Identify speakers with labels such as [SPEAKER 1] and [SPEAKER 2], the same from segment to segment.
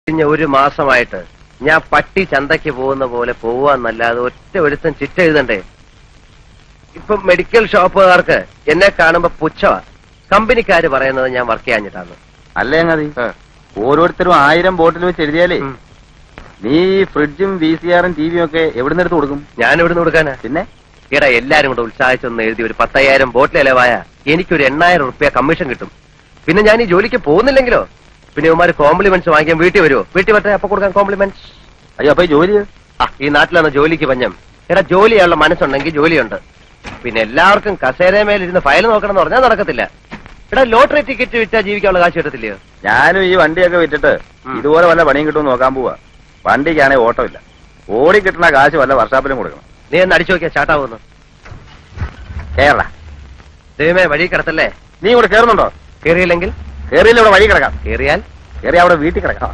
[SPEAKER 1] കഴിഞ്ഞ ഒരു മാസമായിട്ട് ഞാൻ പട്ടി ചന്തയ്ക്ക് പോകുന്ന പോലെ പോവാന്നല്ലാതെ ഒറ്റ ഒരുത്തൻ ചിറ്റ എഴുതണ്ടേ ഇപ്പൊ മെഡിക്കൽ ഷോപ്പുകാർക്ക് എന്നെ കാണുമ്പോ പുച്ഛമാ കമ്പനിക്കാര് പറയുന്നത് ഞാൻ വർക്ക് ചെയ്യാഞ്ഞിട്ടാണ്
[SPEAKER 2] അല്ലേ അങ്ങതി ഓരോരുത്തരും ആയിരം ബോട്ടിൽ വെച്ച് എഴുതിയാലേ
[SPEAKER 1] ഉം.
[SPEAKER 2] നീ ഈ ഫ്രിഡ്ജും വി സി ആറും ടി വിയും ഒക്കെ എവിടെ നിന്ന് എടുത്ത് കൊടുക്കും
[SPEAKER 1] ഞാൻ ഇവിടുന്ന് കൊടുക്കാനാ
[SPEAKER 2] പിന്നെ
[SPEAKER 1] എടാ എല്ലാരും കൂടെ ഉത്സാഹിച്ചൊന്ന് എഴുതി ഒരു പത്തയ്യായിരം ബോട്ടിൽ ഇലവായ എനിക്കൊരു എണ്ണായിരം റുപ്യ കമ്മീഷൻ കിട്ടും പിന്നെ ഞാൻ ഈ ജോലിക്ക് പോകുന്നില്ലെങ്കിലോ പിന്നെ ഇവന്മാര് കോംപ്ലിമെന്റ്സ് വാങ്ങിക്കാൻ വീട്ടിൽ വരുമോ വീട്ടിൽ പറ്റേ അപ്പൊ കൊടുക്കാൻ കോംപ്ലിമെന്റ്സ്
[SPEAKER 2] അയ്യോ അപ്പൊ ഈ ജോലി
[SPEAKER 1] ആ ഈ നാട്ടിലാണ് ജോലിക്ക് പഞ്ഞം എടാ ജോലി ചെയ്യാനുള്ള മനസ്സുണ്ടെങ്കിൽ ജോലിയുണ്ട് പിന്നെ എല്ലാവർക്കും കസേരമേലിരുന്ന് ഫയൽ നോക്കണം എന്ന് പറഞ്ഞാൽ നടക്കത്തില്ല എടാ ലോട്ടറി ടിക്കറ്റ് വിറ്റാ ജീവിക്കാനുള്ള കാശ് കിട്ടത്തില്ലയോ
[SPEAKER 2] ഞാനും ഈ വണ്ടിയൊക്കെ വിറ്റിട്ട്
[SPEAKER 1] ഉം.
[SPEAKER 2] ഇതുപോലെ വല്ല പണിയും കിട്ടുമെന്ന് നോക്കാൻ പോവാ വണ്ടിക്കാണെങ്കിൽ ഓട്ടമില്ല ഓടി കിട്ടുന്ന കാശ് വല്ല വർഷാപ്പിലും കൊടുക്കണം
[SPEAKER 1] നീ ഒന്ന് അടിച്ചു നോക്കിയാ സ്റ്റാർട്ടാവുന്നു
[SPEAKER 2] കേരള
[SPEAKER 1] ദൈവമേ വഴി കിടത്തല്ലേ
[SPEAKER 2] നീ ഇവിടെ കേറുന്നുണ്ടോ
[SPEAKER 1] കേറിയില്ലെങ്കിൽ
[SPEAKER 2] കേറിയില്ല ഇവിടെ വഴി കിടക്കാം
[SPEAKER 1] കേറിയാൽ
[SPEAKER 2] കേറി അവിടെ വീട്ടിൽ കിടക്കാം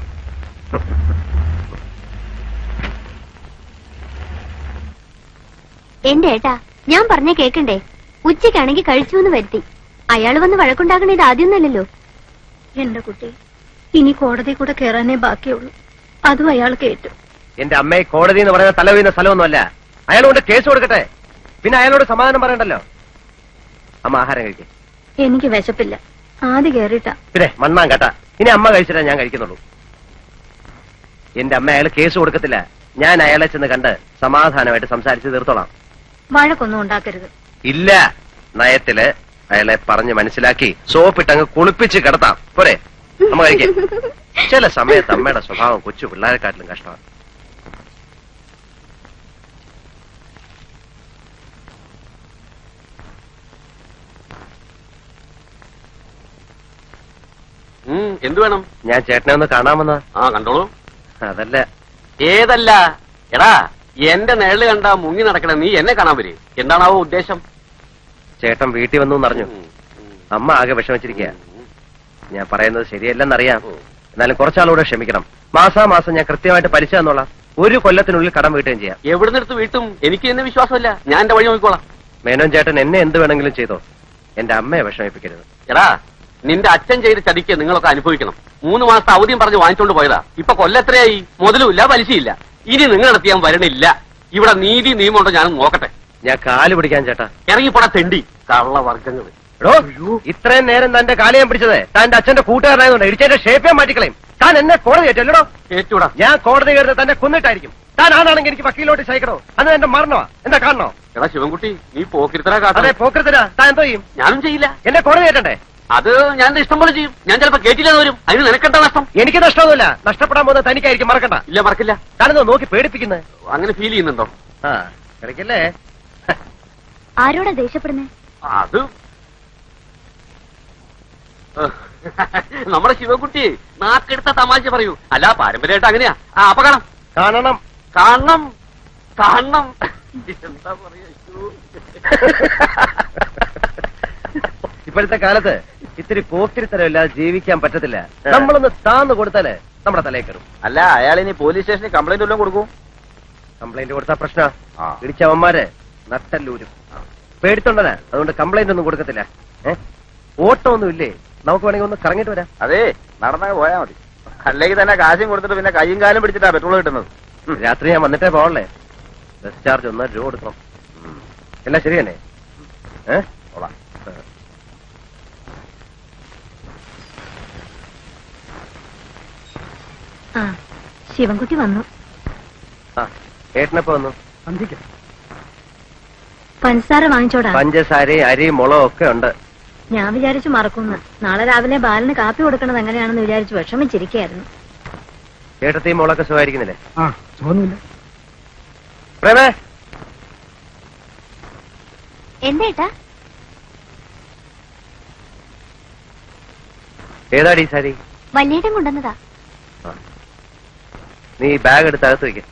[SPEAKER 3] എന്റെ ഏട്ടാ ഞാൻ പറഞ്ഞ കേക്കണ്ടേ ഉച്ചയ്ക്കാണെങ്കിൽ കഴിച്ചു എന്ന് വരുത്തി അയാൾ വന്ന് വഴക്കുണ്ടാക്കണ ഇത് ആദ്യമൊന്നല്ലല്ലോ
[SPEAKER 4] എന്റെ കുട്ടി ഇനി കോടതി കൂടെ കയറാനേ ബാക്കിയുള്ളൂ അതും അയാൾ കേട്ടു
[SPEAKER 1] എന്റെ അമ്മയെ കോടതി എന്ന് പറയുന്ന തല വീഴുന്ന സ്ഥലമൊന്നുമല്ല അയാളോട് കേസ് കൊടുക്കട്ടെ പിന്നെ അയാളോട് സമാധാനം പറയണ്ടല്ലോ അമ്മ ആഹാരം കഴിക്കും
[SPEAKER 4] എനിക്ക് വിശപ്പില്ല ആദ്യ കേറിട്ടാ
[SPEAKER 1] പിന്നെ മണ്ണാൻ കേട്ടാ ഇനി അമ്മ കഴിച്ചിട്ടാ ഞാൻ കഴിക്കുന്നുള്ളൂ എന്റെ അമ്മ അയാൾ കേസ് കൊടുക്കത്തില്ല ഞാൻ അയാളെ ചെന്ന് കണ്ട് സമാധാനമായിട്ട് സംസാരിച്ച് തീർത്തോളാം
[SPEAKER 4] വഴക്കൊന്നും ഉണ്ടാക്കരുത്
[SPEAKER 1] ഇല്ല നയത്തില് അയാളെ പറഞ്ഞ് മനസ്സിലാക്കി സോപ്പിട്ടങ്ങ് കുളിപ്പിച്ച് കിടത്താം പോരെ അമ്മ കഴിക്കാം ചില സമയത്ത് അമ്മയുടെ സ്വഭാവം കൊച്ചു പിള്ളേരെക്കാട്ടിലും കഷ്ടമാണ്
[SPEAKER 5] ഉം, എന്ത് വേണം
[SPEAKER 1] ഞാൻ ചേട്ടനെ ഒന്ന് കാണാമെന്ന
[SPEAKER 5] ആ കണ്ടോളൂ
[SPEAKER 1] അതല്ല
[SPEAKER 5] ഏതല്ല എടാ എന്റെ നിഴല് കണ്ട മുങ്ങി നടക്കണ നീ എന്നെ കാണാൻ വരെ എന്താണാവോ ഉദ്ദേശം
[SPEAKER 1] ചേട്ടൻ വീട്ടിൽ വന്നു എന്നറിഞ്ഞു
[SPEAKER 5] ഉം, ഉം,
[SPEAKER 1] അമ്മ ആകെ വിഷമിച്ചിരിക്കുക
[SPEAKER 5] ഉം.
[SPEAKER 1] ഞാൻ പറയുന്നത് ശരിയല്ലെന്നറിയാം
[SPEAKER 5] ഉം.
[SPEAKER 1] എന്നാലും കുറച്ചാളൂടെ ക്ഷമിക്കണം മാസാമാസം ഞാൻ കൃത്യമായിട്ട് പലിശ തന്നോളാം ഒരു കൊല്ലത്തിനുള്ളിൽ കടം വീട്ടുകയും ചെയ്യാം
[SPEAKER 5] എവിടുന്നെടുത്ത് വീട്ടും എനിക്ക് എന്നെ വിശ്വാസമില്ല ഞാൻ എന്റെ വഴി നോക്കിക്കോളാം
[SPEAKER 1] മേനോൻ ചേട്ടൻ എന്നെ എന്ത് വേണമെങ്കിലും ചെയ്തോ എന്റെ അമ്മയെ വിഷമിപ്പിക്കരുത്
[SPEAKER 5] എടാ നിന്റെ അച്ഛൻ ചെയ്ത ചതിക്ക് നിങ്ങളൊക്കെ അനുഭവിക്കണം മൂന്ന് മാസത്തെ അവധിയും പറഞ്ഞ് വാങ്ങിച്ചോണ്ട് പോയതാ ഇപ്പൊ കൊല്ലെത്രയായി മുതലുമില്ല പലിശയില്ല ഇനി നിങ്ങളടുത്ത് ഞാൻ വരണില്ല ഇവിടെ നീതി നിയമമുണ്ടോ ഞാൻ നോക്കട്ടെ
[SPEAKER 1] ഞാൻ കാല് പിടിക്കാൻ ചേട്ടാ
[SPEAKER 5] ഇറങ്ങിപ്പോടാ തെണ്ടി കള്ളവർഗങ്ങൾ
[SPEAKER 1] എടോ ഇത്രയും നേരം തന്റെ കാലയം പിടിച്ചത് തന്റെ അച്ഛന്റെ കൂട്ടുകാരനായതുകൊണ്ട് ഇടിച്ചതിന്റെ ഷേപ്പേ മാറ്റിക്കളയും താൻ എന്നെ കോടതി ഏറ്റല്ലോ
[SPEAKER 5] ഏറ്റുടാ
[SPEAKER 1] ഞാൻ കോടതി കയറുന്നത് തന്നെ കൊന്നിട്ടായിരിക്കും താൻ ആണാണെങ്കിൽ എനിക്ക് വക്കീലോട്ട് സഹിക്കണോ അന്ന് എന്റെ മരണോ എന്താ കാണണോ
[SPEAKER 5] എടാ ശിവൻകുട്ടി നീ പോക്കിരുത്തരാ
[SPEAKER 1] അതെ
[SPEAKER 5] കാട്ടെ
[SPEAKER 1] പോക്കരത്തിനാ താൻ എന്തോ ചെയ്യും
[SPEAKER 5] ഞാനും ചെയ്യില്ല
[SPEAKER 1] എന്നെ കോടതി ഏറ്റണ്ടേ
[SPEAKER 5] അത് ഞാൻ എന്റെ ഇഷ്ടം പോലെ ചെയ്യും ഞാൻ ചിലപ്പോ കേട്ടില്ലെന്ന് വരും അതിന് നിനക്കെന്താ നഷ്ടം
[SPEAKER 1] എനിക്ക് നഷ്ടമൊന്നുമില്ല നഷ്ടപ്പെടാൻ പോകുന്നത് തനിക്കായിരിക്കും മറക്കണ്ട
[SPEAKER 5] ഇല്ല മറക്കില്ല
[SPEAKER 1] താനെന്തോ നോക്കി പേടിപ്പിക്കുന്നത്
[SPEAKER 5] അങ്ങനെ ഫീൽ ചെയ്യുന്നുണ്ടോ
[SPEAKER 1] ആ കളിക്കല്ലേ
[SPEAKER 3] ആരോടാ ദേഷ്യപ്പെടുന്നേ
[SPEAKER 5] അത് നമ്മുടെ ശിവൻകുട്ടി നാക്കെടുത്ത തമാശ പറയൂ അല്ല പാരമ്പര്യമായിട്ട് അങ്ങനെയാ ആ അപ്പൊ കാണാം
[SPEAKER 1] കാണണം
[SPEAKER 5] കാണണം കാണണം എന്താ പറയാ അയ്യോ.
[SPEAKER 1] ഇപ്പോഴത്തെ കാലത്ത് ഇത്തിരി പോക്കിരിത്തരമില്ലാതെ ജീവിക്കാൻ പറ്റത്തില്ല നമ്മളൊന്ന് താന്ന് കൊടുത്താലേ നമ്മുടെ തലയിൽ കയറും
[SPEAKER 2] അല്ല അയാൾ ഇനി പോലീസ് സ്റ്റേഷനിൽ കംപ്ലൈന്റ് വല്ലതും കൊടുക്കും
[SPEAKER 1] കംപ്ലൈന്റ് കൊടുത്ത പ്രശ്ന
[SPEAKER 2] ആ.
[SPEAKER 1] ഇടിച്ചവന്മാര് നട്ടല്ലൂരും പേടിത്തൊണ്ടനാ അതുകൊണ്ട് കംപ്ലൈന്റ് ഒന്നും കൊടുക്കത്തില്ല ഏഹ് ഓട്ടം ഒന്നും ഇല്ലേ നമുക്ക് വേണമെങ്കിൽ ഒന്ന് കറങ്ങിട്ട് വരാം
[SPEAKER 2] അതേ നടന്നങ്ങ് പോയാ മതി അല്ലെങ്കിൽ തന്നെ കാശും കൊടുത്തിട്ട് പിന്നെ കൈയും കാലും പിടിച്ചിട്ടാ പെട്രോൾ കിട്ടുന്നത്
[SPEAKER 1] ഉം, രാത്രി ഞാൻ വന്നിട്ടേ പോകണല്ലേ ബസ് ചാർജ് ഒന്നര രൂപ കൊടുക്കണം ഉം. എല്ലാം ശരി തന്നെ ഏഹ്
[SPEAKER 2] കൊള്ളാം.
[SPEAKER 4] ആ ശിവൻകുട്ടി വന്നു
[SPEAKER 1] ആ ഏട്ടനപ്പോ വന്നു
[SPEAKER 4] പഞ്ചസാര വാങ്ങിച്ചോടാ
[SPEAKER 1] പഞ്ചസാരയും അരി മുളകും ഒക്കെ ഉണ്ട്
[SPEAKER 4] ഞാൻ വിചാരിച്ചു മറക്കുന്നു നാളെ രാവിലെ ബാലന് കാപ്പി കൊടുക്കണത് എങ്ങനെയാണെന്ന് വിചാരിച്ചു വിഷമിച്ചിരിക്കായിരുന്നു
[SPEAKER 1] ഏട്ടത്തെയും മുളകൊക്കെ സുഖമായിരിക്കുന്നില്ലേ
[SPEAKER 6] ആ തോന്നുന്നില്ല
[SPEAKER 1] പ്രേമേ
[SPEAKER 3] എന്താ ഏട്ടാ
[SPEAKER 1] ഏതാടി ഈ സാരി
[SPEAKER 3] വല്യേട്ടൻ കൊണ്ടുവന്നതാ
[SPEAKER 1] ആ. നീ ബാഗ് എടുത്ത് അകത്ത് വെക്ക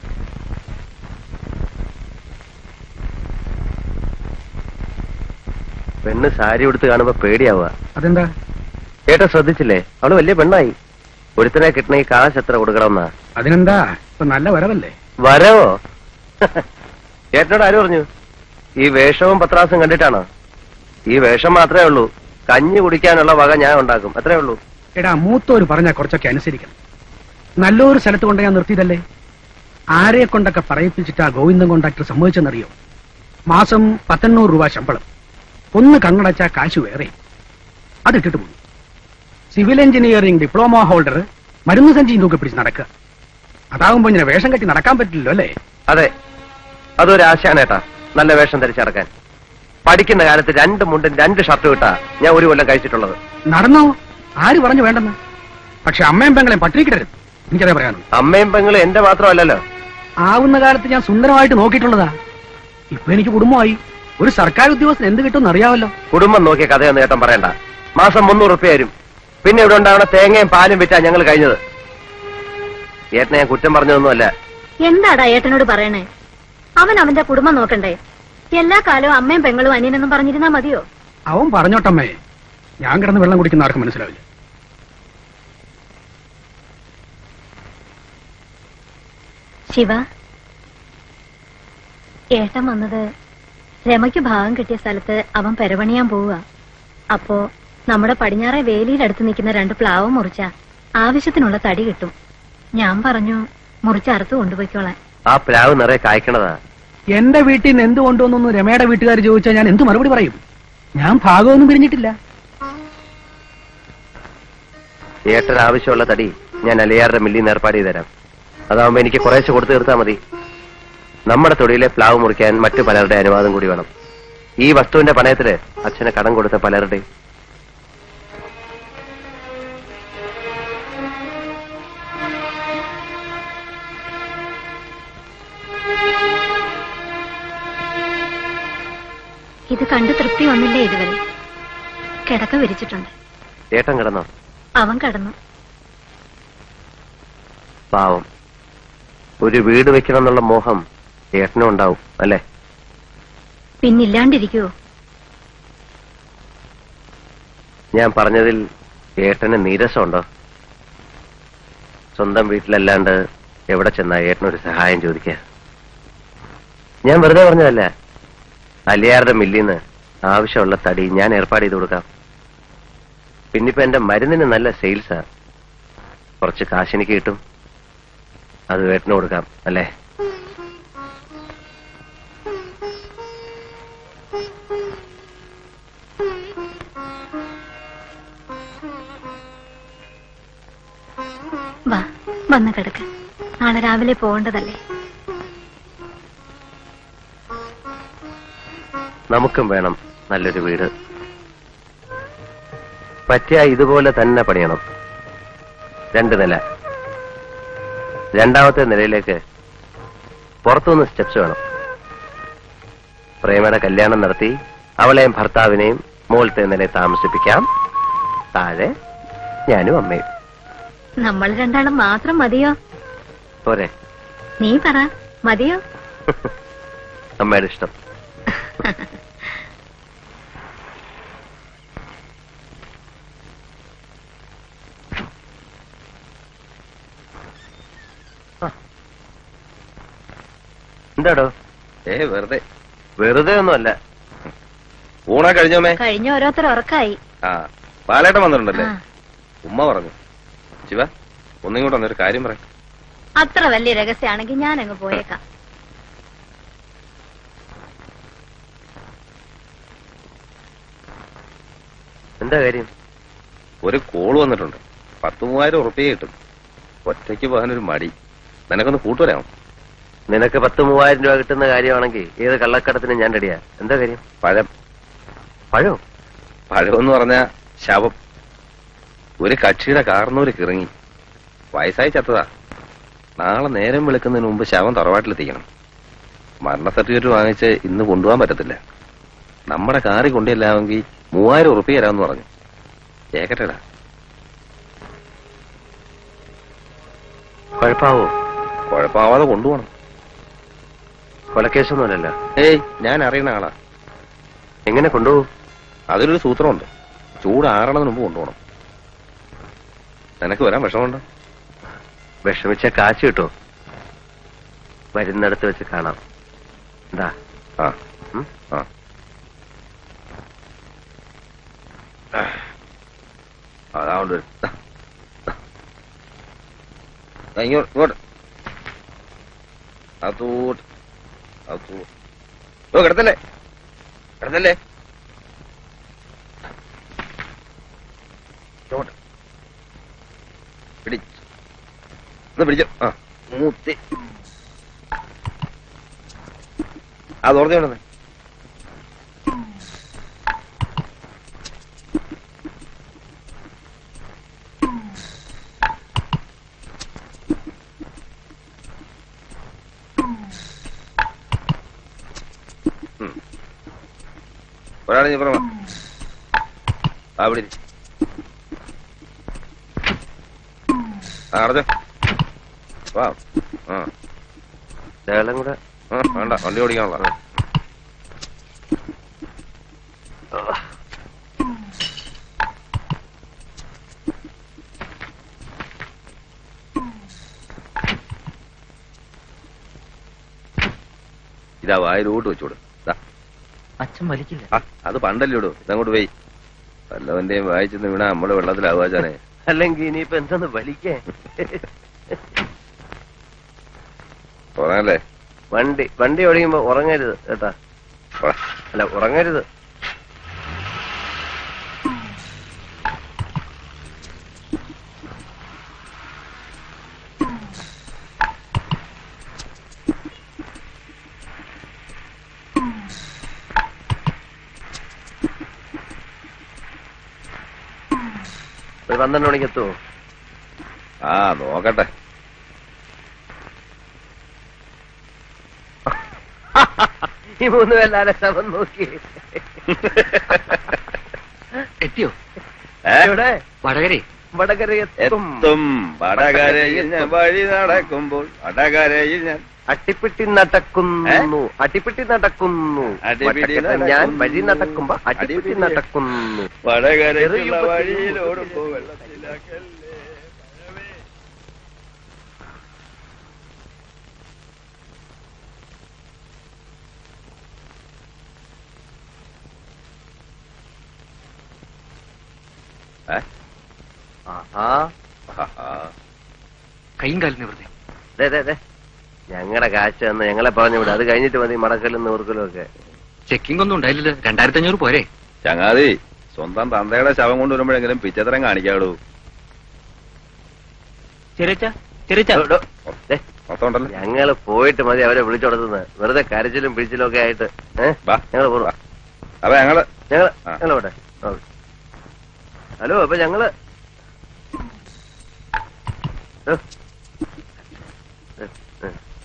[SPEAKER 1] പെണ്ണ് സാരി ഉടുത്ത് കാണുമ്പോ പേടിയാവുക
[SPEAKER 6] അതെന്താ
[SPEAKER 1] ചേട്ടാ ശ്രദ്ധിച്ചില്ലേ അവള് വലിയ പെണ്ണായി ഒരുത്തനെ കിട്ടണമെങ്കിൽ കാശ് എത്ര കൊടുക്കണമെന്നാ
[SPEAKER 6] അതിനെന്താ ഇപ്പൊ നല്ല വരവല്ലേ
[SPEAKER 1] വരവോ ചേട്ടനോട് ആര് പറഞ്ഞു ഈ വേഷവും പത്രാസും കണ്ടിട്ടാണോ ഈ വേഷം മാത്രമേ ഉള്ളൂ കഞ്ഞി കുടിക്കാനുള്ള വക ഞാൻ ഉണ്ടാക്കും അത്രേ ഉള്ളൂ
[SPEAKER 6] എടാ മൂത്തോര് പറഞ്ഞാ കുറച്ചൊക്കെ അനുസരിക്കണം നല്ലൊരു സ്ഥലത്ത് കൊണ്ട് ഞാൻ നിർത്തിയതല്ലേ ആരെ കൊണ്ടൊക്കെ പറയിപ്പിച്ചിട്ടാ ഗോവിന്ദൻ കോണ്ടാക്ടർ സമ്മതിച്ചെന്നറിയോ മാസം പത്തെണ്ണൂറ് രൂപ ശമ്പളം ഒന്ന് കണ്ണടച്ചാ കാശ് വേറെ അതിട്ടിട്ട് പോയി സിവിൽ എഞ്ചിനീയറിംഗ് ഡിപ്ലോമ ഹോൾഡർ മരുന്ന് സഞ്ചിയും തൂക്കി പിടിച്ച് നടക്കുക അതാവുമ്പോ ഇങ്ങനെ വേഷം കെട്ടി നടക്കാൻ പറ്റില്ലല്ലോ അല്ലേ
[SPEAKER 1] അതെ അതൊരു ആശാനേട്ടാ നല്ല വേഷം ധരിച്ചടക്കാൻ പഠിക്കുന്ന കാലത്ത് രണ്ട് മുണ്ടും രണ്ട് ഷർട്ടും ഇട്ടാ ഞാൻ ഒരു കൊല്ലം കഴിച്ചിട്ടുള്ളത്
[SPEAKER 6] നടന്നോ ആര് പറഞ്ഞു വേണ്ടെന്ന് പക്ഷെ അമ്മയും പെങ്ങളെയും പട്ടിണിക്കിടരുത് എനിക്കതേ പറയാനുള്ളൂ
[SPEAKER 1] അമ്മയും പെങ്ങളും എന്റെ മാത്രമല്ലല്ലോ
[SPEAKER 6] ആവുന്ന കാലത്ത് ഞാൻ സുന്ദരമായിട്ട് നോക്കിയിട്ടുള്ളതാ ഇപ്പൊ എനിക്ക് കുടുംബമായി ഒരു സർക്കാർ ഉദ്യോഗസ്ഥൻ എന്ത് കിട്ടുമെന്ന് അറിയാമല്ലോ
[SPEAKER 1] കുടുംബം നോക്കിയ കഥയൊന്നും ഏട്ടൻ പറയണ്ട മാസം മുന്നൂറ് റുപ്യ വരും പിന്നെ ഇവിടെ ഉണ്ടാവണ തേങ്ങയും പാലും വിറ്റാ ഞങ്ങൾ കഴിഞ്ഞത് ഏട്ടനെ ഞാൻ കുറ്റം പറഞ്ഞതൊന്നുമല്ല
[SPEAKER 4] എന്താടാ ഏട്ടനോട് പറയണേ അവൻ അവന്റെ കുടുംബം നോക്കണ്ടേ എല്ലാ കാലവും അമ്മയും പെങ്ങളും അനിയനെന്നും പറഞ്ഞിരുന്നാ മതിയോ
[SPEAKER 6] അവൻ പറഞ്ഞോട്ടമ്മേ ഞാൻ കിടന്ന് വെള്ളം കുടിക്കുന്ന ആർക്കും മനസ്സിലാവില്ല
[SPEAKER 4] ശിവ ഏട്ടൻ വന്നത് രമയ്ക്ക് ഭാഗം കിട്ടിയ സ്ഥലത്ത് അവൻ പെരപണിയാൻ പോവുക അപ്പോ നമ്മുടെ പടിഞ്ഞാറെ വേലിയിലടുത്ത് നിൽക്കുന്ന രണ്ട് പ്ലാവ് മുറിച്ച ആവശ്യത്തിനുള്ള തടി കിട്ടും ഞാൻ പറഞ്ഞു മുറിച്ചറുത്ത് കൊണ്ടുപോയിക്കോളാൻ
[SPEAKER 1] ആ പ്ലാവ് നിറയെ കായ്ക്കണതാ
[SPEAKER 6] എന്റെ വീട്ടിൽ നിന്ന് എന്ത് കൊണ്ടുവന്നു രമയുടെ വീട്ടുകാർ ചോദിച്ചാൽ ഞാൻ എന്ത് മറുപടി പറയും ഞാൻ ഭാഗമൊന്നും പിരിഞ്ഞിട്ടില്ല
[SPEAKER 1] ഏട്ടന് ആവശ്യമുള്ള തടി ഞാൻ അലിയാറുടെ മില്ലിൽ നിന്ന് ഏർപ്പാട് ചെയ്ത് തരാം അതാവുമ്പോ എനിക്ക് കുറേശ്ശെ കൊടുത്തു തീർത്താൽ മതി നമ്മുടെ തൊടിയിലെ പ്ലാവ് മുറിക്കാൻ മറ്റു പലരുടെ അനുവാദം കൂടി വേണം ഈ വസ്തുവിന്റെ പണയത്തില് അച്ഛന് കടം കൊടുത്ത പലരുടെയും
[SPEAKER 4] ഇത് കണ്ട് തൃപ്തി വന്നില്ലേ ഇതുവരെ കിടക്ക വിരിച്ചിട്ടുണ്ട്
[SPEAKER 1] ഏട്ടൻ കിടന്നോ
[SPEAKER 4] അവൻ കടന്നു
[SPEAKER 1] പാവം ഒരു വീട് വെക്കണം എന്നുള്ള മോഹം ഏട്ടനും ഉണ്ടാവും അല്ലേ
[SPEAKER 4] പിന്നില്ലാണ്ടിരിക്കുവോ
[SPEAKER 1] ഞാൻ പറഞ്ഞതിൽ ഏട്ടന് നീരസമുണ്ടോ സ്വന്തം വീട്ടിലല്ലാണ്ട് എവിടെ ചെന്നാ ഏട്ടനൊരു സഹായം ചോദിക്കുക ഞാൻ വെറുതെ പറഞ്ഞതല്ല അലിയാറുടെ മില്ലിന്ന് ആവശ്യമുള്ള തടി ഞാൻ ഏർപ്പാട് ചെയ്ത് കൊടുക്കാം പിന്നിപ്പോ എന്റെ മരുന്നിന് നല്ല സെയിൽസാ കുറച്ച് കാശ് എനിക്ക് കിട്ടും അത് ഏട്ടന് കൊടുക്കാം അല്ലേ
[SPEAKER 4] വാ വന്ന് കിടക്ക് നാളെ രാവിലെ പോകേണ്ടതല്ലേ
[SPEAKER 1] നമുക്കും വേണം നല്ലൊരു വീട് പറ്റിയ ഇതുപോലെ തന്നെ പണിയണം രണ്ട് നില രണ്ടാമത്തെ നിലയിലേക്ക് പുറത്തുനിന്ന് സ്റ്റെപ്സ് വേണം പ്രേമയുടെ കല്യാണം നടത്തി അവളെയും ഭർത്താവിനെയും മുകളിലത്തെ നിലയിൽ താമസിപ്പിക്കാം താഴെ ഞാനും അമ്മയും
[SPEAKER 4] നമ്മൾ രണ്ടാളും മാത്രം മതിയോ
[SPEAKER 1] പോരെ
[SPEAKER 4] നീ പറ മതിയോ
[SPEAKER 1] അമ്മയുടെ ഇഷ്ടം എന്താടോ
[SPEAKER 2] ഏ വെറുതെ
[SPEAKER 1] വെറുതെ ഒന്നുമല്ല
[SPEAKER 2] ഊണാ കഴിഞ്ഞോമേ
[SPEAKER 4] കഴിഞ്ഞ ഓരോരുത്തർ ഉറക്കായി
[SPEAKER 2] ആ ബാലേട്ടൻ വന്നിട്ടുണ്ടല്ലേ
[SPEAKER 4] ആ,
[SPEAKER 2] ഉമ്മ പറഞ്ഞു ശിവ ഒന്നിങ്ങോട്ട് വന്നൊരു കാര്യം പറയാം
[SPEAKER 4] അത്ര വലിയ രഹസ്യമാണെങ്കിൽ ഞാൻ അങ്ങ് പോയേക്കാം
[SPEAKER 1] എന്താ കാര്യം
[SPEAKER 2] ഒരു കോള് വന്നിട്ടുണ്ട് പത്ത് മൂവായിരം ഉറുപ്പിക കിട്ടും ഒറ്റയ്ക്ക് പോകാനൊരു മടി നിനക്കൊന്ന് കൂട്ടുവരാമോ
[SPEAKER 1] നിനക്ക് പത്ത് മൂവായിരം രൂപ കിട്ടുന്ന കാര്യമാണെങ്കിൽ ഏത് കള്ളക്കടത്തിനും ഞാൻ റെഡിയാ എന്താ കാര്യം
[SPEAKER 2] പഴം
[SPEAKER 1] പഴോ
[SPEAKER 2] പഴമെന്ന് പറഞ്ഞ ശവം ഒരു കക്ഷിയുടെ കാർന്നൂര് കിറങ്ങി വയസ്സായി ചത്തതാ നാളെ നേരം വെളുക്കുന്നതിന് മുമ്പ് ശവം തറവാട്ടിലെത്തിക്കണം മരണ സർട്ടിഫിക്കറ്റ് വാങ്ങിച്ച് ഇന്ന് കൊണ്ടുപോകാൻ പറ്റത്തില്ല നമ്മുടെ കാറി കൊണ്ടില്ലാമെങ്കിൽ മൂവായിരം ഉറുപ്പിക തരാമെന്ന് പറഞ്ഞു കേക്കട്ടെടാ
[SPEAKER 1] കുഴപ്പാവോ
[SPEAKER 2] കുഴപ്പമാവാതെ കൊണ്ടുപോകണം
[SPEAKER 1] കൊലക്കേസൊന്നുമല്ലല്ലോ
[SPEAKER 2] ഏയ് ഞാൻ അറിയുന്ന ആളാ
[SPEAKER 1] എങ്ങനെ കൊണ്ടുപോകും
[SPEAKER 2] അതിലൊരു സൂത്രമുണ്ട് ചൂട് ആറണതിന് മുമ്പ് കൊണ്ടുപോകണം നിനക്ക് വരാൻ വിഷമമുണ്ടോ
[SPEAKER 1] വിഷമിച്ച കാശ് കിട്ടോ വരുന്നിടത്ത് വെച്ച് കാണാം എന്താ
[SPEAKER 2] ആ
[SPEAKER 1] ഉം?
[SPEAKER 2] ആ അതാണ്ട് ദാ ഇങ്ങോട്ട് ഇങ്ങോട്ട് അതോട്ട് അതോട്ട് ഓ കിടത്തല്ലേ കിടത്തല്ലേ ഇങ്ങോട്ട് പിടിച്ച് ഒന്ന് പിടിച്ചോ ആ മൂത്തി അത് ഓർമ്മ ഒരാളെ നീ പറഞ്ഞ അവിടെ ഇരി. ആ അടച്ചോ വാ ആ
[SPEAKER 1] ശകലം കൂടെ
[SPEAKER 2] ആ, വേണ്ട വണ്ടി ഓടിക്കാനുള്ള ഇതാ വായിലോട്ട് വെച്ചോട് ദാ.
[SPEAKER 1] അച്ഛൻ വലിക്കില്ല
[SPEAKER 2] ആ, അത് പണ്ടല്ലേ ഇടൂ ഇതങ്ങോട്ട് പോയി വല്ലവന്റെയും വായിച്ചെന്ന് വീണാ നമ്മള് വെള്ളത്തിലാവാച്ചാനെ
[SPEAKER 1] അല്ലെങ്കിൽ ഇനിയിപ്പോ എന്തെന്ന് വലിക്കേ
[SPEAKER 2] ഉറങ്ങല്ലേ
[SPEAKER 1] വണ്ടി വണ്ടി ഓടിക്കുമ്പോ ഉറങ്ങരുത് കേട്ടാ
[SPEAKER 2] വാ.
[SPEAKER 1] അല്ല ഉറങ്ങരുത് ഒരു പന്ത്രണ്ട് മണിക്ക് എത്തുമോ
[SPEAKER 2] ആ നോക്കട്ടെ
[SPEAKER 1] ഈ മൂന്ന് പേരുടെ ശവം നോക്കി
[SPEAKER 5] എത്തിയോ
[SPEAKER 2] ഏ?
[SPEAKER 1] ഇവിടെ
[SPEAKER 5] വടകരെ
[SPEAKER 1] വടകര എത്തും
[SPEAKER 2] എത്തും വടകരയിൽ ഞാൻ വഴി നടക്കുമ്പോൾ വടകരയിൽ ഞാൻ
[SPEAKER 1] അട്ടിപ്പിട്ടി നടക്കുന്നു അട്ടിപ്പിട്ടി നടക്കുന്നു
[SPEAKER 2] അടിപിടി
[SPEAKER 1] വട്ടക്കെട്ട് ഞാൻ
[SPEAKER 2] നടക്കുന്നു.
[SPEAKER 1] വഴി നടക്കുമ്പോ അട്ടിപ്പിട്ടി
[SPEAKER 2] അടിപിടി.
[SPEAKER 1] നടക്കുന്നു
[SPEAKER 2] വടകരയിലുള്ള വഴിയിലോടുമ്പോ വെള്ളത്തിലാക്കല്ലേ ഏ?
[SPEAKER 1] ആഹാ
[SPEAKER 2] ആഹാ.
[SPEAKER 5] കൈയും കാലും നിവർത്തി
[SPEAKER 1] ദേ, ദേ, ദേ. ഞങ്ങളുടെ കാശ് തന്ന് ഞങ്ങളെ പറഞ്ഞു വിടും അത് കഴിഞ്ഞിട്ട് മതി മടക്കലും നൂർക്കലും ഒക്കെ
[SPEAKER 5] ചെക്കിംഗ് ഒന്നും ഉണ്ടായില്ലല്ലോ രണ്ടായിരത്തി അഞ്ഞൂറ് പോരെ
[SPEAKER 2] ചങ്ങാതി സ്വന്തം തന്തയുടെ ശവം കൊണ്ടുവരുമ്പോഴെങ്കിലും പിച്ചത്തരം കാണിക്കാടൂ
[SPEAKER 5] ചെറിച്ച ചെറിച്ച
[SPEAKER 1] ഡോ, ഡോ. ദേ,
[SPEAKER 2] മൊത്തം ഉണ്ടല്ലോ
[SPEAKER 1] ഞങ്ങള് പോയിട്ട് മതി അവരെ വിളിച്ചോടത്തുന്നത് വെറുതെ കരച്ചിലും പിടിച്ചിലും ഒക്കെ ആയിട്ട് ഏഹ്
[SPEAKER 2] വാ
[SPEAKER 1] ഞങ്ങള് പോവാ
[SPEAKER 2] അപ്പൊ ഞങ്ങള്
[SPEAKER 1] ഞങ്ങള്
[SPEAKER 2] ആ.
[SPEAKER 1] ഞങ്ങള് പോട്ടെ ഓ. ഹലോ അപ്പൊ ഞങ്ങള് ഓ. ഏ, ഏ.